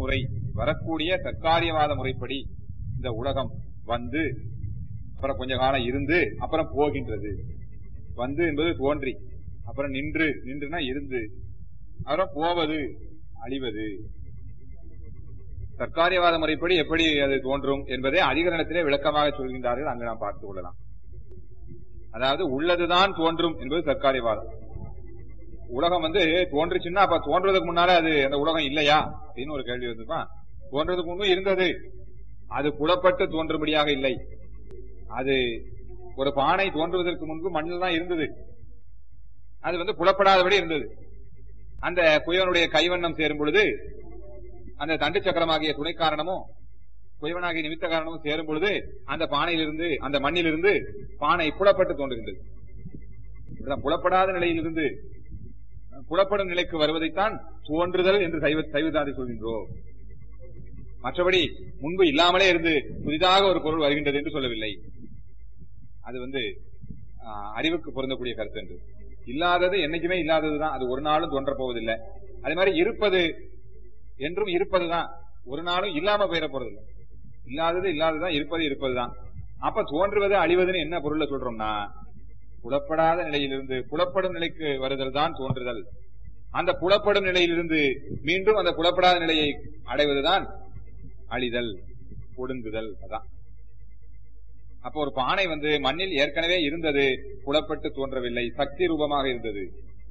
முறை வரக்கூடிய தற்காரியவாத முறைப்படி இந்த உலகம் வந்து அப்புறம் கொஞ்ச காலம் இருந்து அப்புறம் போகின்றது வந்து என்பது தோன்றி அப்புறம் நின்று நின்றுனா இருந்து அப்புறம் போவது அழிவது தற்காரியவாத முறைப்படி எப்படி அது தோன்றும் என்பதை அதிகரணத்திலே விளக்கமாக சொல்கின்றார்கள் அங்கு நாம் பார்த்துக் கொள்ளலாம் அதாவது உள்ளதுதான் தோன்றும் என்பது தற்காரியவாதம் உலகம் வந்து தோன்றுச்சுன்னா அப்ப தோன்றதுக்கு முன்னால அது அந்த உலகம் இல்லையா அப்படின்னு ஒரு கேள்வி வந்துமா தோன்றதுக்கு முன்பு இருந்தது அது புலப்பட்டு தோன்றும்படியாக இல்லை அது ஒரு பானை தோன்றுவதற்கு முன்பு மண்ணில் தான் இருந்தது அது வந்து புலப்படாதபடி இருந்தது அந்த குயவனுடைய கைவண்ணம் சேரும் பொழுது அந்த தண்டு சக்கரமாகிய துணை காரணமும் குயவனாகிய நிமித்த காரணமும் சேரும் பொழுது அந்த பானையிலிருந்து அந்த மண்ணிலிருந்து பானை புலப்பட்டு தோன்றுகின்றது இதுதான் புலப்படாத நிலையிலிருந்து புலப்படும் நிலைக்கு வருவதைத்தான் தோன்றுதல் என்று சைவ சைவதாதி சொல்கின்றோம் மற்றபடி முன்பு இல்லாமலே இருந்து புதிதாக ஒரு பொருள் வருகின்றது என்று சொல்லவில்லை அது வந்து ஆஹ், அறிவுக்கு பொருந்தக்கூடிய கருத்து என்று இல்லாதது என்னைக்குமே இல்லாததுதான் அது ஒரு நாளும் தோன்றப் போவதில்லை அதே மாதிரி இருப்பது என்றும் இருப்பதுதான் ஒரு நாளும் இல்லாம போயிட போறதில்லை இல்லாதது இல்லாததுதான் இருப்பது இருப்பதுதான் அப்ப தோன்றுவது அழிவதுன்னு என்ன பொருள்ல சொல்றோம்னா புலப்படாத நிலையிலிருந்து புலப்படும் நிலைக்கு வருதல் தான் தோன்றுதல் அந்த புலப்படும் நிலையிலிருந்து மீண்டும் அந்த புலப்படாத நிலையை அடைவதுதான் அழிதல் ஒடுங்குதல் அதான் அப்போ ஒரு பானை வந்து மண்ணில் ஏற்கனவே இருந்தது புலப்பட்டு தோன்றவில்லை சக்தி ரூபமாக இருந்தது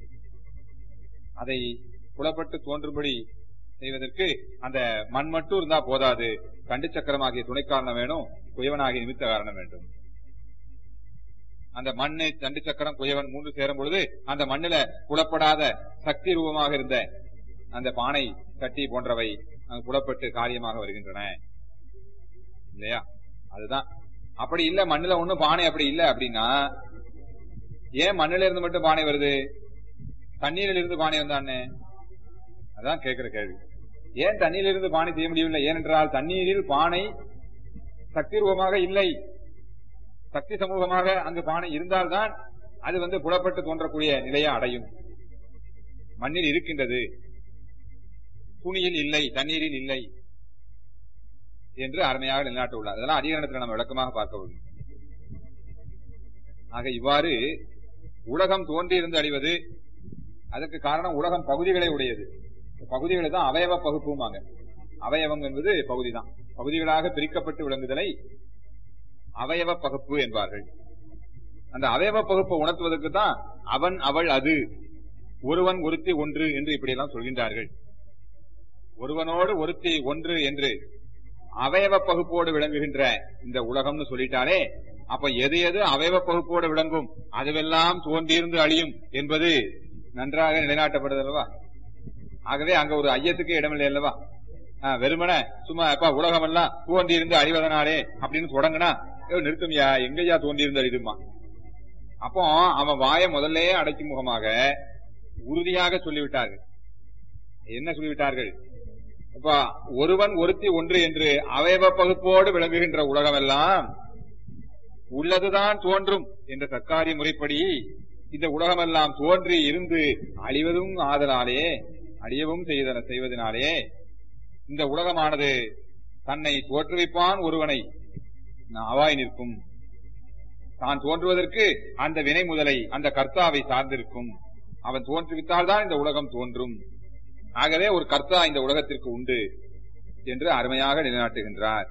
அதை புலப்பட்டு தோன்றும்படி செய்வதற்கு அந்த மண் மட்டும் இருந்தா போதாது கண்டு சக்கரமாகிய துணை காரணம் வேணும் குயவனாகிய நிமித்த காரணம் வேண்டும் அந்த மண்ணு தண்டு சக்கரம் குயவன் மூன்று சேரும் பொழுது அந்த மண்ணில புலப்படாத சக்தி ரூபமாக இருந்த அந்த பானை கட்டி போன்றவை அங்கு புலப்பட்டு காரியமாக வருகின்றன இல்லையா அதுதான் அப்படி இல்ல மண்ணுல ஒண்ணும் பானை அப்படி இல்ல அப்படின்னா ஏன் மண்ணுல இருந்து மட்டும் பானை வருது தண்ணீரில் இருந்து பானை வந்தானே அதான் கேட்கிற கேள்வி ஏன் தண்ணீரில் இருந்து பானை செய்ய முடியவில்லை ஏனென்றால் தண்ணீரில் பானை சக்தி ரூபமாக இல்லை சக்தி சமூகமாக அங்கு பானை இருந்தால்தான் அது வந்து புலப்பட்டு தோன்றக்கூடிய நிலையை அடையும் மண்ணில் இருக்கின்றது துணியில் இல்லை தண்ணீரில் இல்லை என்று அருமையாக நிலைநாட்டியுள்ளார் அதெல்லாம் அதிகரணத்தில் நம்ம விளக்கமாக பார்க்க வேண்டும் ஆக இவ்வாறு உலகம் தோன்றியிருந்து அழிவது அதற்கு காரணம் உலகம் பகுதிகளை உடையது பகுதிகளை தான் அவயவ பகுப்புமாங்க அவயவம் என்பது பகுதிதான் பகுதிகளாக பிரிக்கப்பட்டு விளங்குதலை அவயவ பகுப்பு என்பார்கள் அந்த அவயவ பகுப்பை உணர்த்துவதற்கு தான் அவன் அவள் அது ஒருவன் ஒருத்தி ஒன்று என்று இப்படியெல்லாம் சொல்கின்றார்கள் ஒருவனோடு ஒருத்தி ஒன்று என்று அவயவ பகுப்போடு விளங்குகின்ற இந்த உலகம்னு சொல்லிட்டாலே அப்ப எது எது அவயவ பகுப்போடு விளங்கும் அதுவெல்லாம் தோன்றியிருந்து அழியும் என்பது நன்றாக நிலைநாட்டப்படுது அல்லவா ஆகவே அங்க ஒரு ஐயத்துக்கு இடமில்லை அல்லவா ஆஹ், வெறுமன சும்மா எப்ப உலகம் எல்லாம் தோன்றியிருந்து அழிவதனாலே அப்படின்னு தொடங்கினா நிறுத்தும்யா எங்கய்யா தோன்றியிருந்து அழிதுமா அப்போ அவன் வாயை முதல்லயே அடைக்கும் முகமாக உறுதியாக சொல்லிவிட்டார்கள் என்ன சொல்லிவிட்டார்கள் அப்ப ஒருவன் ஒருத்தி ஒன்று என்று அவயவ பகுப்போடு விளங்குகின்ற உலகமெல்லாம் உள்ளதுதான் தோன்றும் என்ற சர்க்காரிய முறைப்படி இந்த உலகமெல்லாம் தோன்றி இருந்து அழிவதும் ஆதலாலே அழியவும் செய்தன செய்வதனாலே இந்த உலகமானது தன்னை தோற்றுவிப்பான் ஒருவனை அவாய் நிற்கும் தான் தோன்றுவதற்கு அந்த வினை முதலை அந்த கர்த்தாவை சார்ந்திருக்கும் அவன் தோற்றுவித்தால் தான் இந்த உலகம் தோன்றும் ஆகவே ஒரு கர்த்தா இந்த உலகத்திற்கு உண்டு என்று அருமையாக நிலைநாட்டுகின்றார்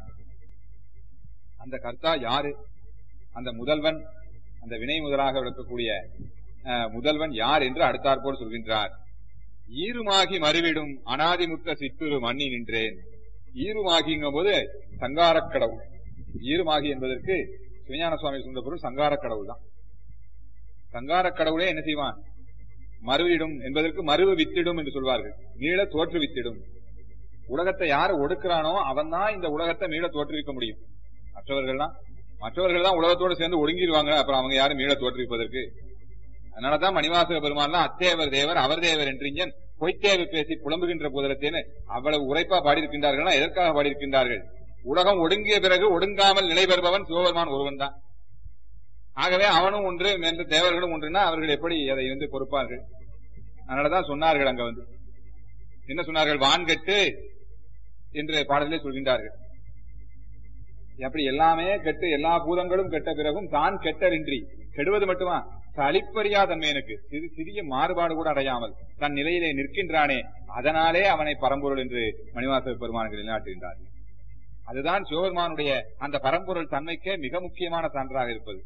அந்த கர்த்தா யாரு அந்த முதல்வன் அந்த வினை முதலாக விளக்கக்கூடிய அஹ், முதல்வன் யார் என்று அடுத்தாற்போல் சொல்கின்றார் ஈருமாகி மறுவிடும் அனாதிமுத்த சித்துரு மண்ணி நின்றேன் ஈருமாகிங்கும் போது சங்காரக் கடவுள் ஈருமாகி என்பதற்கு சிவஞான சுவாமி சொன்ன பொருள் சங்காரக் கடவுள் தான் சங்காரக் கடவுளே என்ன செய்வான் மறுவிடும் என்பதற்கு மறுவு வித்திடும் என்று சொல்வார்கள் மீள தோற்று வித்திடும் உலகத்தை யார் ஒடுக்கிறானோ அவன் தான் இந்த உலகத்தை மீள தோற்றுவிக்க முடியும் மற்றவர்கள்லாம் மற்றவர்கள் தான் உலகத்தோடு சேர்ந்து ஒடுங்கிடுவாங்க அப்புறம் அவங்க யாரும் மீள தோற்றுவிப்பதற்கு அதனாலதான் மணிவாசக பெருமான்லாம் அத்தேவர் தேவர் அவர் தேவர் என்றிஞ்சன் பொய்த்தேவு பேசி புலம்புகின்ற போதலத்தேன்னு அவ்வளவு உரைப்பா பாடியிருக்கின்றார்கள்னா எதற்காக பாடியிருக்கின்றார்கள் உலகம் ஒடுங்கிய பிறகு ஒடுங்காமல் நிலை பெறுபவன் சிவபெருமான் ஒருவன் தான் ஆகவே அவனும் ஒன்று என்ற தேவர்களும் ஒன்றுனா அவர்கள் எப்படி அதை வந்து பொறுப்பார்கள் அதனாலதான் சொன்னார்கள் அங்க வந்து என்ன சொன்னார்கள் வான்கட்டு என்று பாடலிலே சொல்கின்றார்கள் அப்படி எல்லாமே கெட்டு எல்லா பூதங்களும் கெட்ட பிறகும் தான் கெட்டரின்றி கெடுவது மட்டுமா சலிப்பறியா தன்மையனுக்கு சிறு சிறிய மாறுபாடு கூட அடையாமல் தன் நிலையிலே நிற்கின்றானே அதனாலே அவனை பரம்பொருள் என்று மணிவாச பெருமான்கள் நிலைநாட்டுகின்றார் அதுதான் சிவபெருமானுடைய அந்த பரம்பொருள் தன்மைக்கே மிக முக்கியமான சான்றாக இருப்பது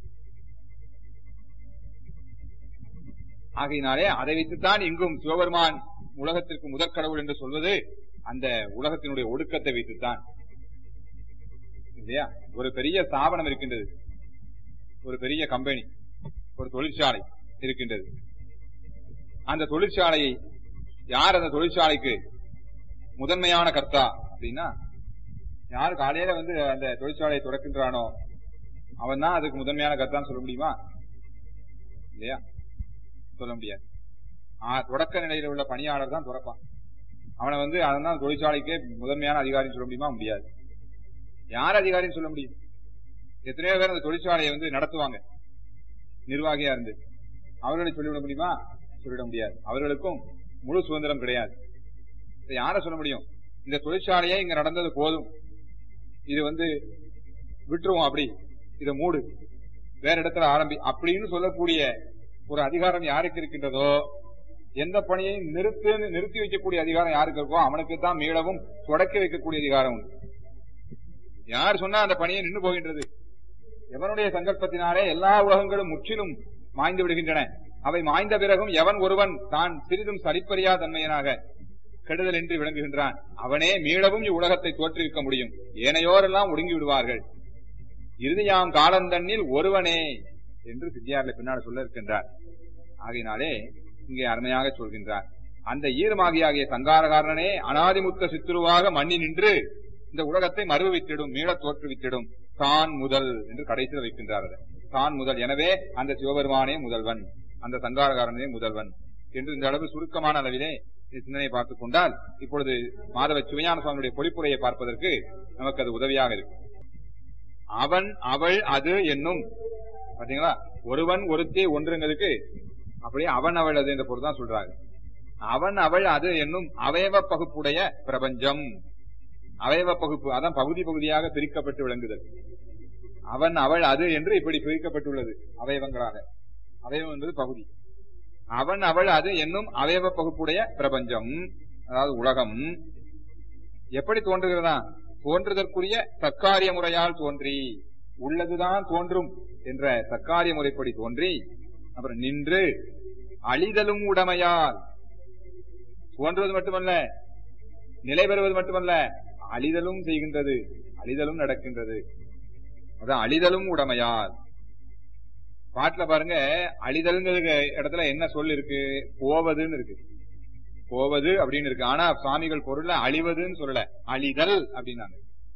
ஆகையினாலே அதை வைத்துத்தான் இங்கும் சிவபெருமான் உலகத்திற்கு முதற்கடவுள் என்று சொல்வது அந்த உலகத்தினுடைய ஒடுக்கத்தை வைத்துத்தான் இல்லையா ஒரு பெரிய ஸ்தாபனம் இருக்கின்றது ஒரு பெரிய கம்பெனி ஒரு தொழிற்சாலை இருக்கின்றது அந்த தொழிற்சாலையை யார் அந்த தொழிற்சாலைக்கு முதன்மையான கர்த்தா அப்படின்னா யார் காலையில வந்து அந்த தொழிற்சாலையை துறக்கின்றானோ அவன் தான் அதுக்கு முதன்மையான கர்த்தான்னு சொல்ல முடியுமா இல்லையா சொல்ல முடியாது ஆ, தொடக்க நிலையில உள்ள பணியாளர் தான் துறப்பான் அவனை வந்து அவன் தான் தொழிற்சாலைக்கே முதன்மையான அதிகாரின்னு சொல்ல முடியுமா முடியாது யார் அதிகாரின்னு சொல்ல முடியும் எத்தனையோ பேர் அந்த தொழிற்சாலையை வந்து நடத்துவாங்க நிர்வாகியா இருந்து அவர்களை சொல்லிவிட முடியுமா சொல்லிவிட முடியாது அவர்களுக்கும் முழு சுதந்திரம் கிடையாது இதை யார சொல்ல முடியும் இந்த தொழிற்சாலையே இங்க நடந்தது போதும் இது வந்து விட்டுருவோம் அப்படி இதை மூடு வேற இடத்துல ஆரம்பி அப்படின்னு சொல்லக்கூடிய ஒரு அதிகாரம் யாருக்கு இருக்கின்றதோ எந்த பணியையும் நிறுத்து நிறுத்தி வைக்கக்கூடிய அதிகாரம் யாருக்கு இருக்கோ அவனுக்கு தான் மீளவும் தொடக்கி வைக்கக்கூடிய அதிகாரம் உண்டு யார் சொன்னா அந்த பணியை நின்று போகின்றது எவனுடைய சங்கல்பத்தினாலே எல்லா உலகங்களும் முற்றிலும் மாய்ந்து விடுகின்றன அவை மாய்ந்த பிறகும் எவன் ஒருவன் தான் சிறிதும் சலிப்பறியா தன்மையனாக கெடுதலின்றி விளங்குகின்றான் அவனே மீளவும் இவ்வுலகத்தை தோற்றுவிக்க முடியும் ஏனையோரெல்லாம் ஒடுங்கி விடுவார்கள் இறுதியாம் காலந்தண்ணில் ஒருவனே என்று சித்தியாரில் பின்னாடி சொல்ல இருக்கின்றார் ஆகையினாலே இங்கே அருமையாக சொல்கின்றார் அந்த ஈரமாகியாகிய சங்காரகாரனே அனாதிமுத்த சித்துருவாக மண்ணி நின்று இந்த உலகத்தை மறுவித்திடும் மீளத் தோற்றுவித்திடும் தான் முதல் என்று கடைசியில் வைக்கின்றார் அதை. தான் முதல் எனவே அந்த சிவபெருமானே முதல்வன் அந்த சங்காரகாரனே முதல்வன் என்று இந்த அளவு சுருக்கமான அளவிலே இந்த சிந்தனையை பார்த்துக் கொண்டால் இப்பொழுது மாதவ சிவஞான சுவாமியுடைய பொழிப்புரையை பார்ப்பதற்கு நமக்கு அது உதவியாக இருக்கு அவன் அவள் அது என்னும் பாத்தீங்களா ஒருவன் ஒருத்தி ஒன்றுங்கிறதுக்கு அப்படியே அவன் அவள் அது என்ற பொருள் தான் சொல்றாங்க அவன் அவள் அது என்னும் அவயவ பகுப்புடைய பிரபஞ்சம் அவயவ பகுப்பு அதான் பகுதி பகுதியாக பிரிக்கப்பட்டு விளங்குதல் அவன் அவள் அது என்று இப்படி பிரிக்கப்பட்டுள்ளது அவயவங்களாக அவயவம் என்பது பகுதி அவன் அவள் அது என்னும் அவயவ பகுப்புடைய பிரபஞ்சம் அதாவது உலகம் எப்படி தோன்றுகிறதா தோன்றுதற்குரிய தற்காரிய முறையால் தோன்றி உள்ளதுதான் தோன்றும் என்ற தற்காரிய முறைப்படி தோன்றி அப்புறம் நின்று அழிதலும் உடமையால் தோன்றுவது மட்டுமல்ல நிலை பெறுவது மட்டுமல்ல அழிதலும் செய்கின்றது அழிதலும் நடக்கின்றது அதான் அழிதலும் உடமையால் பாட்டுல பாருங்க அழிதல்ங்கிற இடத்துல என்ன சொல் இருக்கு போவதுன்னு இருக்கு போவது அப்படின்னு இருக்கு ஆனா சுவாமிகள் பொருள்ல அழிவதுன்னு சொல்லல அழிதல் அப்படின்னாங்க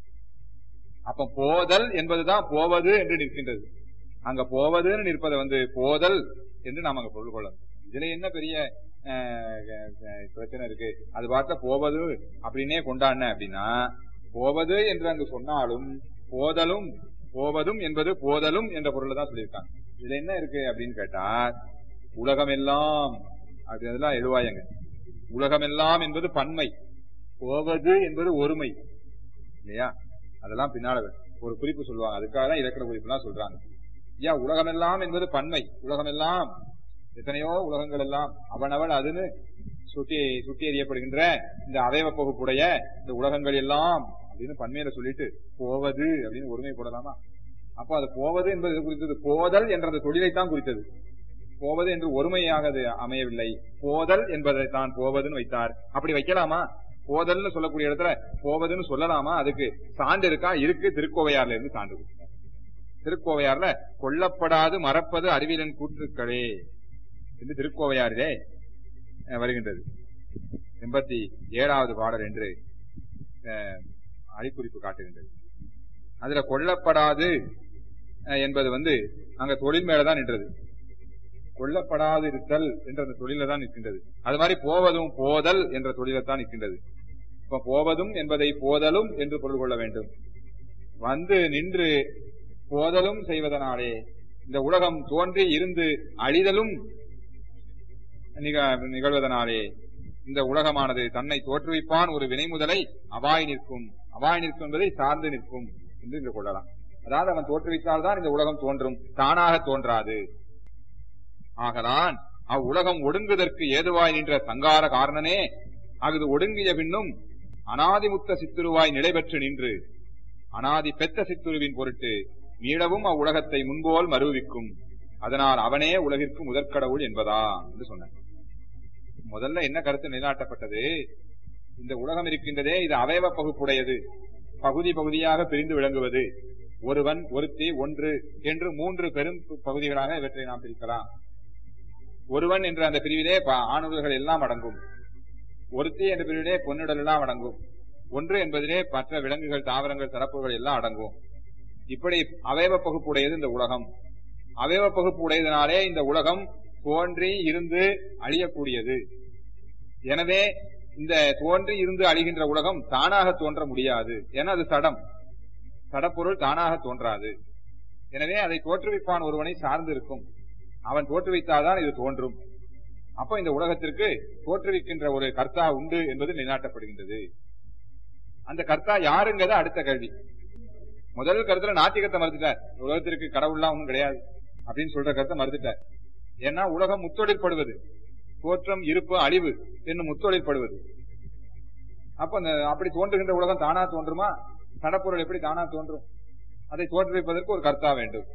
அப்ப போதல் என்பதுதான் போவது என்று நிற்கின்றது அங்க போவதுன்னு நிற்பதை வந்து போதல் என்று நாம் அங்க பொருள் கொள்ளணும் இதுல என்ன பெரிய அஹ், அஹ், பிரச்சனை இருக்கு அது பார்த்த போவது அப்படின்னே கொண்டாடின அப்படின்னா போவது என்று அங்கு சொன்னாலும் போதலும் போவதும் என்பது போதலும் என்ற பொருள் தான் சொல்லியிருக்காங்க இதுல என்ன இருக்கு அப்படின்னு கேட்டா உலகமெல்லாம் அப்படி அதெல்லாம் எழுவாயங்க உலகமெல்லாம் என்பது பன்மை போவது என்பது ஒருமை இல்லையா அதெல்லாம் பின்னால வரும். ஒரு குறிப்பு சொல்லுவாங்க அதுக்காக தான் இலக்கண குறிப்புலாம் சொல்றாங்க ஐயா உலகமெல்லாம் என்பது பன்மை உலகமெல்லாம் எத்தனையோ உலகங்கள் எல்லாம் அவனவள் அதுன்னு சுட்டி சுட்டி எறியப்படுகின்ற இந்த அவயவ பகுப்புடைய இந்த உலகங்கள் எல்லாம் அப்படின்னு பன்மையில சொல்லிட்டு போவது அப்படின்னு ஒருமை போடலாமா அப்ப அது போவது என்பது எது குறித்தது போதல் என்ற அந்த தொழிலைத்தான் குறித்தது போவது என்று ஒருமையாக அது அமையவில்லை போதல் என்பதை தான் போவதுன்னு வைத்தார் அப்படி வைக்கலாமா போதல்னு சொல்லக்கூடிய இடத்துல போவதுன்னு சொல்லலாமா அதுக்கு சான்று இருக்கா இருக்கு திருக்கோவையார்ல இருந்து சான்று கொடுத்தார். திருக்கோவையார்ல கொல்லப்படாது மறப்பது அறிவியலின் கூற்றுக்களே என்று திருக்கோவையாரிலே அஹ், வருகின்றது எண்பத்தி ஏழாவது பாடல் என்று அஹ், அடிக்குறிப்பு காட்டுகின்றது அதுல கொல்லப்படாது அஹ், என்பது வந்து அங்க தொழில் மேலதான் நின்றது கொல்லப்படாது இருத்தல் என்ற அந்த தொழில தான் நிற்கின்றது அது மாதிரி போவதும் போதல் என்ற தொழிலத்தான் நிற்கின்றது இப்ப போவதும் என்பதை போதலும் என்று பொருள் கொள்ள வேண்டும் வந்து நின்று போதலும் செய்வதனாலே இந்த உலகம் தோன்றி இருந்து அழிதலும் நிக- நிகழ்வதனாலே இந்த உலகமானது தன்னை தோற்றுவிப்பான் ஒரு வினை முதலை அவாய் நிற்கும் அவாய் நிற்கும் என்பதை சார்ந்து நிற்கும் என்று இங்கு கொள்ளலாம் அதாவது அவன் தோற்றுவித்தால்தான் இந்த உலகம் தோன்றும் தானாக தோன்றாது ஆகலான் அவ்வுலகம் ஒடுங்குதற்கு ஏதுவாய் நின்ற சங்கார காரணனே அஃது ஒடுங்கிய பின்னும் அனாதிமுத்த சித்துருவாய் நிலைபெற்று நின்று அனாதி பெத்த சித்துருவின் பொருட்டு மீளவும் அவ்வுலகத்தை முன்போல் மறுவிக்கும் அதனால் அவனே உலகிற்கு முதற்கடவுள் என்பதா என்று சொன்னார் முதல்ல என்ன கருத்து நிலைநாட்டப்பட்டது இந்த உலகம் இருக்கின்றதே இது அவயவ பகுப்புடையது பகுதி பகுதியாக பிரிந்து விளங்குவது ஒருவன் ஒருத்தி ஒன்று என்று மூன்று பெரும் பகுதிகளாக இவற்றை நாம் பிரிக்கலாம் ஒருவன் என்ற அந்த பிரிவிலே ப- ஆணுடல்கள் எல்லாம் அடங்கும் ஒருத்தி என்ற பிரிவிலே பொன்னுடல் எல்லாம் அடங்கும் ஒன்று என்பதிலே மற்ற விலங்குகள் தாவரங்கள் தரப்புகள் எல்லாம் அடங்கும் இப்படி அவயவ பகுப்புடையது இந்த உலகம் அவயவ பகுப்பு உடையதனாலே இந்த உலகம் தோன்றி இருந்து அழியக்கூடியது எனவே இந்த தோன்றி இருந்து அழிகின்ற உலகம் தானாக தோன்ற முடியாது ஏன்னா அது சடம் சடப்பொருள் தானாக தோன்றாது எனவே அதை தோற்றுவிப்பான் ஒருவனை சார்ந்து இருக்கும் அவன் தோற்றுவித்தால்தான் இது தோன்றும் அப்ப இந்த உலகத்திற்கு தோற்றுவிக்கின்ற ஒரு கர்த்தா உண்டு என்பது நிலைநாட்டப்படுகின்றது அந்த கர்த்தா யாருங்கிறத அடுத்த கேள்வி முதல் கருத்துல நாத்திகத்தை மறுத்துட்டார் உலகத்திற்கு கடவுள்லாம் ஒண்ணும் கிடையாது அப்படின்னு சொல்ற கருத்தை மறுத்துட்டார் ஏன்னா உலகம் முத்தொழிற்படுவது தோற்றம் இருப்பு அழிவு என்னும் முத்தொழிற்படுவது அப்ப அந்த அப்படி தோன்றுகின்ற உலகம் தானா தோன்றுமா சடப்பொருள் எப்படி தானா தோன்றும் அதை தோற்றுவிப்பதற்கு ஒரு கர்த்தா வேண்டும்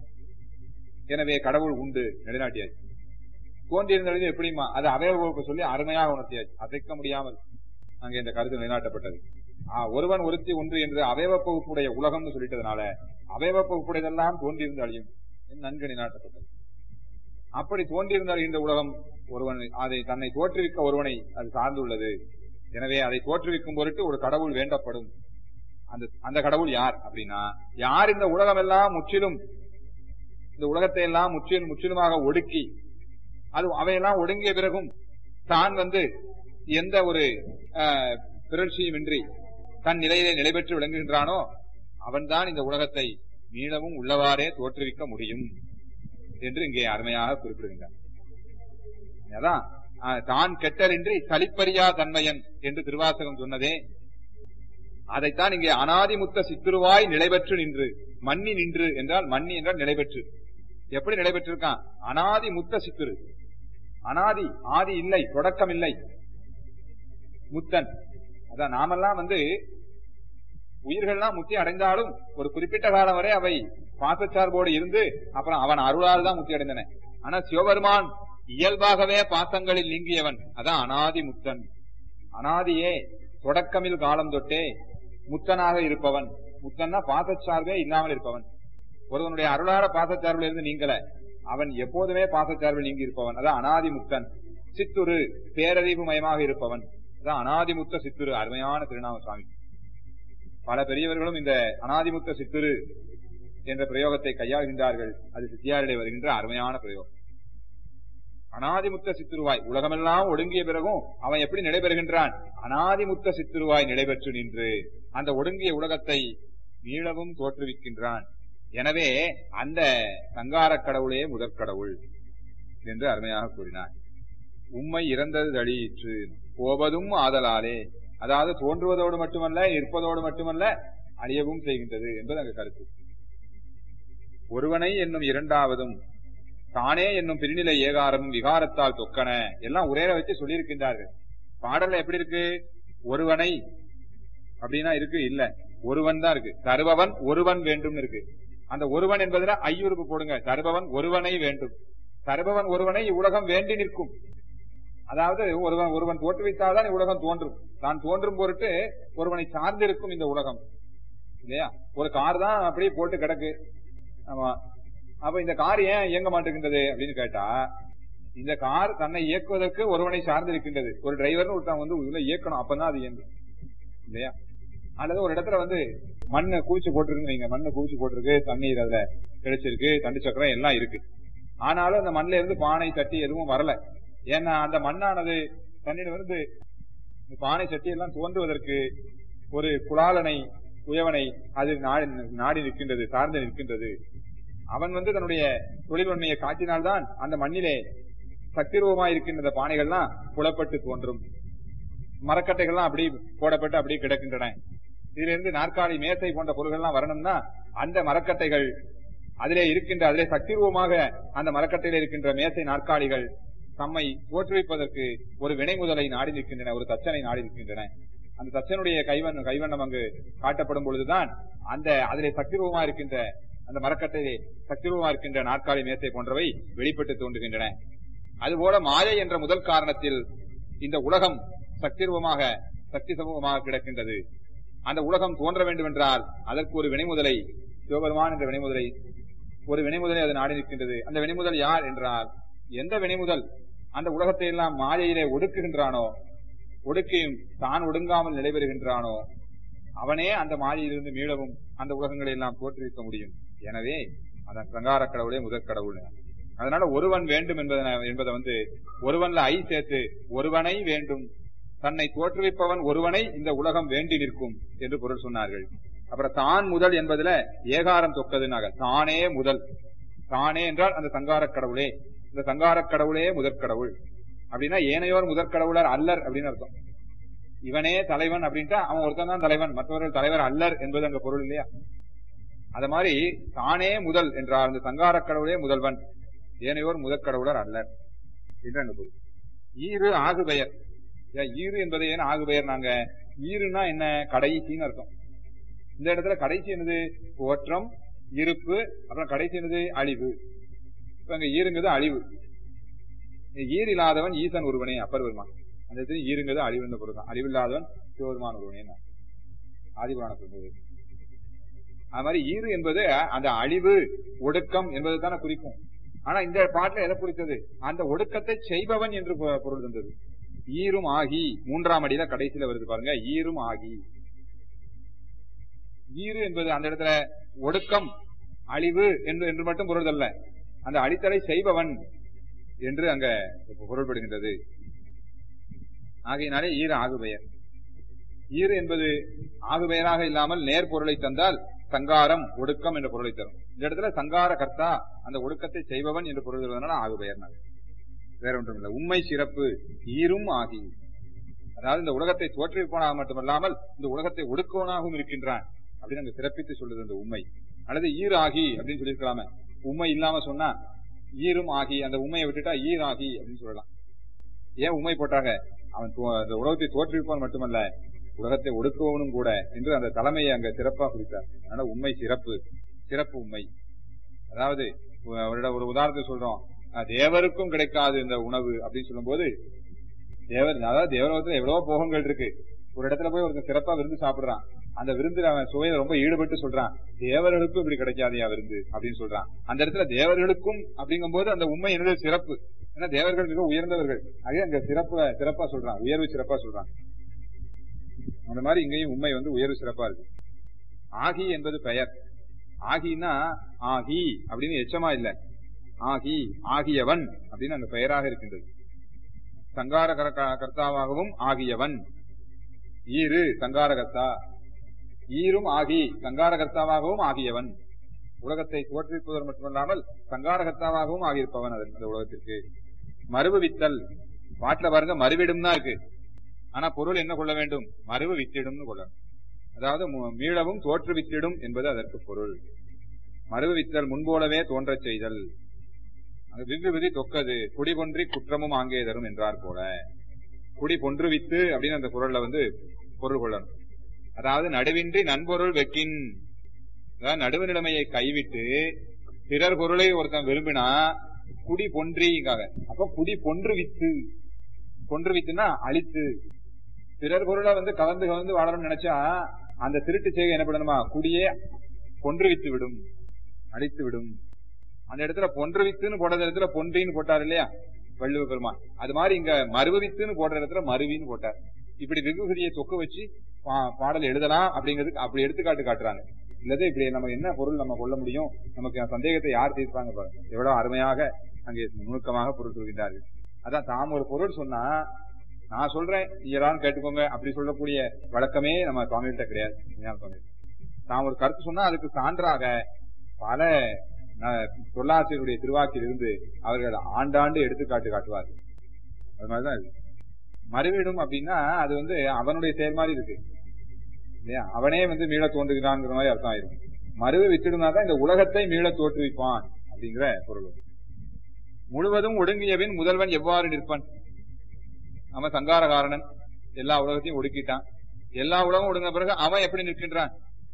எனவே கடவுள் உண்டு நிலைநாட்டியாச்சு தோன்றியிருந்தது எப்படிமா அது அவயவ சொல்லி அருமையாக உணர்த்தியாச்சு அசைக்க முடியாமல் அங்கே இந்த கருத்து நிலைநாட்டப்பட்டது ஆ, ஒருவன் ஒருத்தி ஒன்று என்று அவயவ பகுப்புடைய உலகம்னு சொல்லிட்டதுனால அவயவ பகுப்புடையதெல்லாம் தோன்றியிருந்து அழியும் என்று நன்கு நிலைநாட்டப்பட்டது அப்படி தோன்றியிருந்த அழிகின்ற உலகம் ஒருவன் அதை தன்னை தோற்றுவிக்க ஒருவனை அது சார்ந்துள்ளது எனவே அதை தோற்றுவிக்கும் பொருட்டு ஒரு கடவுள் வேண்டப்படும் அந்த அந்த கடவுள் யார் அப்படின்னா யார் இந்த உலகம் எல்லாம் முற்றிலும் இந்த உலகத்தை எல்லாம் முற்றிலும் முற்றிலுமாக ஒடுக்கி அது அவையெல்லாம் ஒடுங்கிய பிறகும் தான் வந்து எந்த ஒரு அஹ், பிறழ்ச்சியுமின்றி தன் நிலையிலே நிலை பெற்று விளங்குகின்றானோ அவன்தான் இந்த உலகத்தை மீளவும் உள்ளவாறே தோற்றுவிக்க முடியும் என்று இங்கே அருமையாக குறிப்பிடுகின்றார் அதான் அஹ், தான் கெட்டரின்றி சலிப்பறியா தன்மையன் என்று திருவாசகம் சொன்னதே அதைத்தான் இங்கே அனாதிமுத்த சித்துருவாய் நிலைபெற்று நின்று மன்னி நின்று என்றால் மன்னி என்றால் நிலைபெற்று எப்படி நிலைபெற்றிருக்கான் அனாதி முத்த சித்துரு அனாதி ஆதி இல்லை தொடக்கம் இல்லை முத்தன் அதான் நாமெல்லாம் வந்து உயிர்கள்லாம் முத்தி அடைந்தாலும் ஒரு குறிப்பிட்ட காலம் வரை அவை பாசச்சார்போடு இருந்து அப்புறம் அவன் அருளால் தான் முத்தி அடைந்தன ஆனா சிவபெருமான் இயல்பாகவே பாசங்களில் நீங்கியவன் அதான் அனாதி முத்தன் அனாதியே தொடக்கமில் காலம் தொட்டே முத்தனாக இருப்பவன் முத்தன்னா பாசச்சார்பே இல்லாமல் இருப்பவன் ஒருவனுடைய அருளார பாசச்சார்பில் இருந்து நீங்கல அவன் எப்போதுமே பாசச்சார்பில் நீங்கி இருப்பவன் அதான் அனாதி முத்தன் சித்துரு பேரறிவு மயமாக இருப்பவன் அதான் அனாதிமுத்த சித்துரு அருமையான திருநாம சுவாமி பல பெரியவர்களும் இந்த அனாதிமுத்த சித்துரு என்ற பிரயோகத்தை கையாளுகின்றார்கள் அது சித்தியாரிலே வருகின்ற அருமையான பிரயோகம் அனாதிமுத்த சித்துருவாய் உலகமெல்லாம் ஒடுங்கிய பிறகும் அவன் எப்படி நிலைபெறுகின்றான் அனாதிமுத்த சித்துருவாய் நிலைபெற்று நின்று அந்த ஒடுங்கிய உலகத்தை மீளவும் தோற்றுவிக்கின்றான் எனவே அந்த சங்காரக் கடவுளே முதற்கடவுள் என்று அருமையாக கூறினார் உம்மை இறந்தது தழியிற்று போவதும் ஆதலாலே அதாவது தோன்றுவதோடு மட்டுமல்ல இருப்பதோடு மட்டுமல்ல அழியவும் செய்கின்றது என்பது அங்கு கருத்து ஒருவனை என்னும் இரண்டாவதும் தானே என்னும் பிரிநிலை ஏகாரமும் விகாரத்தால் தொக்கன எல்லாம் ஒரே வச்சு சொல்லியிருக்கின்றார்கள் பாடல்ல எப்படி இருக்கு ஒருவனை அப்படின்னா இருக்கு இல்ல ஒருவன் தான் இருக்கு தருபவன் ஒருவன் வேண்டும்னு இருக்கு அந்த ஒருவன் என்பதுல ஐயுறுப்பு போடுங்க தருபவன் ஒருவனை வேண்டும் தருபவன் ஒருவனை இவ்வுலகம் வேண்டி நிற்கும் அதாவது ஒருவன் ஒருவன் தோற்றுவித்தால்தான் இவ்வுலகம் தோன்றும் தான் தோன்றும் பொருட்டு ஒருவனை சார்ந்திருக்கும் இந்த உலகம் இல்லையா ஒரு கார் தான் அப்படியே போட்டு கிடக்கு ஆமா அப்ப இந்த கார் ஏன் இயங்க மாட்டேங்கின்றது அப்படின்னு கேட்டா இந்த கார் தன்னை இயக்குவதற்கு ஒருவனை சார்ந்திருக்கின்றது ஒரு டிரைவர்னு ஒருத்தன் வந்து உள்ள இயக்கணும் அப்பதான் அது இயங்கும் இல்லையா அல்லது ஒரு இடத்துல வந்து மண்ணை குவிச்சு போட்டிருக்குன்னு வைங்க மண்ணை குவிச்சு போட்டிருக்கு தண்ணீர் அதுல கிடைச்சிருக்கு தண்டு சக்கரம் எல்லாம் இருக்கு ஆனாலும் அந்த மண்ணில இருந்து பானை சட்டி எதுவும் வரல ஏன்னா அந்த மண்ணானது தண்ணீர் வந்து இந்த பானை சட்டி எல்லாம் தோன்றுவதற்கு ஒரு குலாலனை குயவனை அது நாடி நாடி நிற்கின்றது சார்ந்து நிற்கின்றது அவன் வந்து தன்னுடைய தொழில் உண்மையை காட்டினால்தான் அந்த மண்ணிலே சக்திரூபமாய் இருக்கின்ற இந்த பானைகள்லாம் புலப்பட்டு தோன்றும் மரக்கட்டைகள்லாம் அப்படி போடப்பட்டு அப்படியே கிடக்கின்றன இதுல இருந்து நாற்காலி மேசை போன்ற பொருள்கள்லாம் வரணும்னா அந்த மரக்கட்டைகள் அதிலே இருக்கின்ற அதிலே சக்திரூபமாக அந்த மரக்கட்டையில இருக்கின்ற மேசை நாற்காலிகள் தம்மை தோற்றுவிப்பதற்கு ஒரு வினை முதலை நாடி நிற்கின்றன ஒரு தச்சனை நாடி நிற்கின்றன அந்த தச்சனுடைய கைவண்ணம் கைவண்ணம் அங்கு காட்டப்படும் பொழுதுதான் அந்த அதிலே சக்திரூபமா இருக்கின்ற அந்த மரக்கட்டையிலே சக்திரூபமா இருக்கின்ற நாற்காலி மேசை போன்றவை வெளிப்பட்டு தோன்றுகின்றன அதுபோல மாயை என்ற முதல் காரணத்தில் இந்த உலகம் சக்திரூபமாக சக்தி சமூகமாக கிடக்கின்றது அந்த உலகம் தோன்ற வேண்டும் என்றால் அதற்கு ஒரு வினைமுதலை சிவபெருமான் என்ற வினைமுதலை ஒரு வினைமுதலை அது நாடி நிற்கின்றது அந்த வினைமுதல் யார் என்றால் எந்த வினைமுதல் அந்த உலகத்தை எல்லாம் மாயையிலே ஒடுக்குகின்றானோ ஒடுக்கியும் தான் ஒடுங்காமல் நிலைபெறுகின்றானோ அவனே அந்த மாயையிலிருந்து மீளவும் அந்த உலகங்களை எல்லாம் தோற்றுவிக்க முடியும் எனவே அந்த சங்கார கடவுளே முதற் கடவுள் அதனால ஒருவன் வேண்டும் என்பதை என்பதை வந்து ஒருவன்ல ஐ சேர்த்து ஒருவனை வேண்டும் தன்னை தோற்றுவிப்பவன் ஒருவனை இந்த உலகம் வேண்டி நிற்கும் என்று பொருள் சொன்னார்கள் அப்புறம் தான் முதல் என்பதுல ஏகாரம் தொக்கதுனாக தானே முதல் தானே என்றால் அந்த சங்கார கடவுளே இந்த சங்கார கடவுளே முதற் கடவுள் அப்படின்னா ஏனையோர் முதற் கடவுளர் அல்லர் அப்படின்னு அர்த்தம் இவனே தலைவன் அப்படின்ட்டா அவன் ஒருத்தன் தான் தலைவன் மற்றவர்கள் தலைவர் அல்லர் என்பது அங்க பொருள் இல்லையா அத மாதிரி தானே முதல் என்றால் அந்த சங்கார கடவுளே முதல்வன் ஏனையோர் முதற் கடவுளர் அல்லர் என்று அங்க பொருள் ஈறு ஆகு பெயர் ஏன் ஈறு என்பதை ஏன் ஆகு பெயர் நாங்க ஈருன்னா என்ன கடைசின்னு அர்த்தம் இந்த இடத்துல கடைசி என்னது தோற்றம் இருப்பு அப்புறம் கடைசி என்னது அழிவு இப்ப அங்க ஈருங்கிறது அழிவு ஈர் இல்லாதவன் ஈசன் ஒருவனே அப்பர் பெருமான் அந்த இடத்துல ஈருங்கிறது அழிவு பொருள் தான் அழிவில்லாதவன் சிவபெருமான் ஒருவனே ஆதிபுராணத்தில் அது மாதிரி ஈறு என்பது அந்த அழிவு ஒடுக்கம் என்பது தானே குறிக்கும் ஆனா இந்த பாட்டுல எதை குறித்தது அந்த ஒடுக்கத்தை செய்பவன் என்று பொ- பொருள் தந்தது ஈரும் ஆகி மூன்றாம் அடியில கடைசியில வருது பாருங்க ஈரும் ஆகி ஈரு என்பது அந்த இடத்துல ஒடுக்கம் அழிவு என்று என்று மட்டும் பொருள் அல்ல அந்த அடித்தலை செய்பவன் என்று அங்க பொருள்படுகின்றது ஆகையினாலே ஈர ஆகுபெயர் ஈறு என்பது ஆகுபெயராக இல்லாமல் நேர் பொருளை தந்தால் சங்காரம் ஒடுக்கம் என்ற பொருளை தரும் இந்த இடத்துல சங்கார கர்த்தா அந்த ஒடுக்கத்தை செய்பவன் என்று பொருள் தருவதனால ஆகுபெயர் வேற ஒன்றும் இல்லை உண்மை சிறப்பு ஈரும் ஆகி அதாவது இந்த உலகத்தை தோற்றுவிப்பவனாக மட்டுமல்லாமல் இந்த உலகத்தை ஒடுக்குவனாகவும் இருக்கின்றான் அப்படின்னு அங்க சிறப்பித்து சொல்லுது அந்த உண்மை அல்லது ஈர் ஆகி அப்படின்னு சொல்லியிருக்கலாமே உண்மை இல்லாம சொன்னா ஈரும் ஆகி அந்த உண்மையை விட்டுட்டா ஈர் ஆகி அப்படின்னு சொல்லலாம் ஏன் உண்மை போட்டாங்க அவன் தோ- அந்த உலகத்தை தோற்றுவிப்பவன் மட்டுமல்ல உலகத்தை ஒடுக்குவனும் கூட என்று அந்த தலைமையை அங்க சிறப்பா குறித்தார் அதனால உண்மை சிறப்பு சிறப்பு உண்மை அதாவது ஒ- அவரிடம் ஒரு உதாரணத்தை சொல்றோம் அஹ் தேவருக்கும் கிடைக்காது இந்த உணவு அப்படின்னு சொல்லும்போது தேவர் அதாவது தேவலோகத்துல எவ்வளவோ போகங்கள் இருக்கு ஒரு இடத்துல போய் ஒருத்தன் சிறப்பா விருந்து சாப்பிடுறான் அந்த விருந்துல அவன் சுவையில ரொம்ப ஈடுபட்டு சொல்றான் தேவர்களுக்கும் இப்படி கிடைக்காதையா விருந்து அப்படின்னு சொல்றான் அந்த இடத்துல தேவர்களுக்கும் அப்படிங்கும்போது அந்த உண்மை என்னது சிறப்பு ஏன்னா தேவர்கள் மிக உயர்ந்தவர்கள் அதே அங்க சிறப்பு சிறப்பா சொல்றான் உயர்வு சிறப்பா சொல்றான் அந்த மாதிரி இங்கேயும் உண்மை வந்து உயர்வு சிறப்பா இருக்கு ஆகி என்பது பெயர் ஆகினா ஆகி அப்படின்னு எச்சமா இல்ல ஆகி ஆகியவன் அப்படின்னு அங்க பெயராக இருக்கின்றது சங்கார கர- கர்த்தாவாகவும் ஆகியவன் ஈரு சங்காரகர்த்தா ஈரும் ஆகி சங்காரகர்த்தாவாகவும் ஆகியவன் உலகத்தை தோற்றுவிப்பவர் மட்டுமல்லாமல் சங்காரகர்த்தாவாகவும் ஆகியிருப்பவன் அது அந்த உலகத்திற்கு மறுவு வித்தல் பாட்டுல பாருங்க மறுவிடும் தான் இருக்கு ஆனா பொருள் என்ன கொள்ள வேண்டும் மறுவு வித்திடும்னு கொள்ளணும் அதாவது மு- மீளவும் தோற்றுவித்திடும் என்பது அதற்கு பொருள் மறுவு வித்தல் முன்போலவே தோன்றச் செய்தல் அது விவ்வு விதி தொக்கது குடி பொன்றி குற்றமும் ஆங்கே தரும் என்றார் போல குடி பொன்று வித்து அப்படின்னு அந்த குரல்ல வந்து பொருள் கொள்ளணும் அதாவது நடுவின்றி நண்பொருள் வெக்கின் அதாவது நடுவு நிலைமையை கைவிட்டு பிறர் பொருளை ஒருத்தன் விரும்பினா குடி பொன்றிங்காக அப்ப குடி பொன்று வித்து பொன்று வித்துனா அழித்து பிறர் பொருளை வந்து கலந்து கலந்து வாழணும்னு நினைச்சா அந்த திருட்டு செய்கை என்ன பண்ணணுமா குடியே பொன்று வித்து விடும் அழித்து விடும் அந்த இடத்துல பொன்று வித்துன்னு போடுற இடத்துல பொன்றின்னு போட்டார் இல்லையா வள்ளுவ பெருமான் அது மாதிரி இங்க மறுவு வித்துன்னு போடுற இடத்துல மருவின்னு போட்டார் இப்படி வெகுகரியை தொக்க வச்சு பா- பாடல் எழுதலாம் அப்படிங்கிறதுக்கு அப்படி எடுத்துக்காட்டு காட்டுறாங்க இல்லது இப்படி நம்ம என்ன பொருள் நம்ம கொள்ள முடியும் நமக்கு அந்த சந்தேகத்தை யார் தீர்ப்பாங்க பாருங்க எவ்வளவு அருமையாக அங்கே நுணுக்கமாக பொருள் சொல்கின்றார்கள் அதான் தாம் ஒரு பொருள் சொன்னா நான் சொல்றேன் நீங்க எல்லாரும் கேட்டுக்கோங்க அப்படி சொல்லக்கூடிய வழக்கமே நம்ம சுவாமிகிட்ட கிடையாது ஞான சுவாமி நான் ஒரு கருத்து சொன்னா அதுக்கு சான்றாக பல ந- சொல்லாசிரியருடைய திருவாக்கில் இருந்து அவர்கள் ஆண்டாண்டு எடுத்துக்காட்டு காட்டுவார்கள் அது மாதிரிதான் இது மறுவிடும் அப்படின்னா அது வந்து அவனுடைய செயல் மாதிரி இருக்கு இல்லையா அவனே வந்து மீள தோன்றுகிறான்ங்கிற மாதிரி அர்த்தம் ஆயிரும் மறுவு விட்டுடுனா தான் இந்த உலகத்தை மீள தோற்றுவிப்பான் அப்படிங்கிற பொருள் வரும். முழுவதும் ஒடுங்கியபின் முதல்வன் எவ்வாறு நிற்பன் அவன் சங்காரகாரணன் எல்லா உலகத்தையும் ஒடுக்கிட்டான் எல்லா உலகம் ஒடுங்க பிறகு அவன் எப்படி நிற்கின்றான்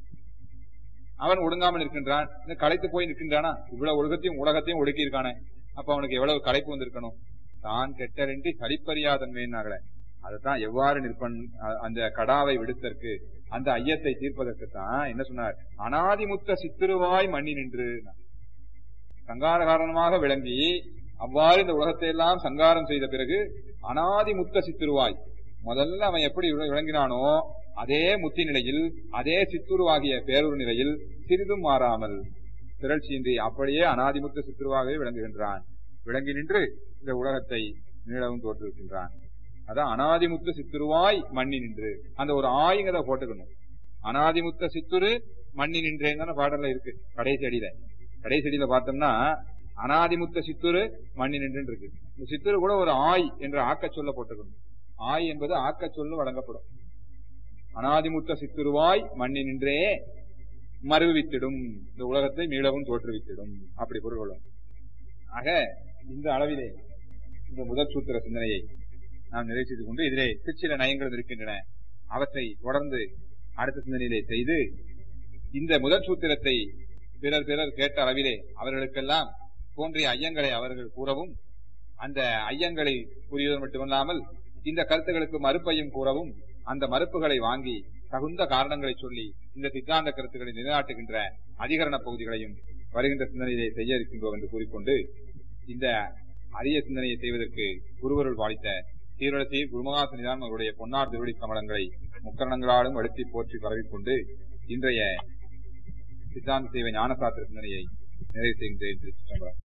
அவன் ஒடுங்காமல் இருக்கின்றான் இந்த களைத்து போய் நிற்கின்றானா இவ்வளவு உலகத்தையும் உலகத்தையும் ஒடுக்கி இருக்கானே அப்ப அவனுக்கு எவ்வளவு களைப்பு வந்திருக்கணும் தான் கெட்டரின்றி சலிப்பறியாதன்மையினாகல அதைத்தான் எவ்வாறு நிற்பன் அ- அந்த கடாவை விடுத்தற்கு அந்த ஐயத்தை தீர்ப்பதற்கு தான் என்ன சொன்னார் அனாதிமுத்த சித்திருவாய் மண்ணி நின்று சங்கார காரணமாக விளங்கி அவ்வாறு இந்த உலகத்தை எல்லாம் சங்காரம் செய்த பிறகு அனாதிமுத்த சித்திருவாய் முதல்ல அவன் எப்படி விள- விளங்கினானோ அதே முத்தி நிலையில் அதே சித்துருவாகிய பேரூர் நிலையில் சிறிதும் மாறாமல் திரட்சியின்றி அப்படியே அனாதிமுத்த சித்துருவாகவே விளங்குகின்றான் விளங்கி நின்று இந்த உலகத்தை மீளவும் தோற்றுவிக்கின்றான் அதான் அனாதிமுத்த சித்துருவாய் மண்ணி நின்று அந்த ஒரு ஆயுங்கத போட்டுக்கணும் அனாதிமுத்த சித்துரு மண்ணி நின்றேன்னு பாடல்ல இருக்கு கடைசி அடியில கடைசி அடியில பார்த்தோம்னா அனாதிமுத்த சித்துரு மண்ணி நின்று இருக்கு இந்த சித்துரு கூட ஒரு ஆய் என்ற ஆக்கச் சொல்ல போட்டுக்கணும் ஆய் என்பது ஆக்கச் சொல்லு வழங்கப்படும் அனாதிமுத்த சித்துருவாய் மண்ணி நின்றே மறுவித்திடும் இந்த உலகத்தை மீளவும் தோற்றுவித்திடும் அப்படி பொருள் கொள்ளும் ஆக இந்த அளவிலே இந்த முதல் சூத்திர சிந்தனையை நாம் நிறைவு செய்து கொண்டு இதிலே சிற்சில நயங்கள் இருக்கின்றன அவற்றை தொடர்ந்து அடுத்த சிந்தனையிலே செய்து இந்த முதல் சூத்திரத்தை பிறர் பிறர் கேட்ட அளவிலே அவர்களுக்கெல்லாம் தோன்றிய ஐயங்களை அவர்கள் கூறவும் அந்த ஐயங்களை புரிவது மட்டுமல்லாமல் இந்த கருத்துகளுக்கு மறுப்பையும் கூறவும் அந்த மறுப்புகளை வாங்கி தகுந்த காரணங்களை சொல்லி இந்த சித்தாந்த கருத்துக்களை நிலைநாட்டுகின்ற அதிகரண பகுதிகளையும் வருகின்ற சிந்தனையிலே செய்ய இருக்கின்றோம் என்று கூறிக்கொண்டு இந்த அரிய சிந்தனையை செய்வதற்கு குருவருள் வாழித்த சீரழசி குருமகாசனிதான் அவருடைய பொன்னார் திருவடி கமலங்களை முக்கரணங்களாலும் அழுத்தி போற்றி பரவிக்கொண்டு இன்றைய சித்தாந்த சேவை ஞானசாத்திர சிந்தனையை நிறைவு செய்கின்றேன் என்று சொல்கிறேன்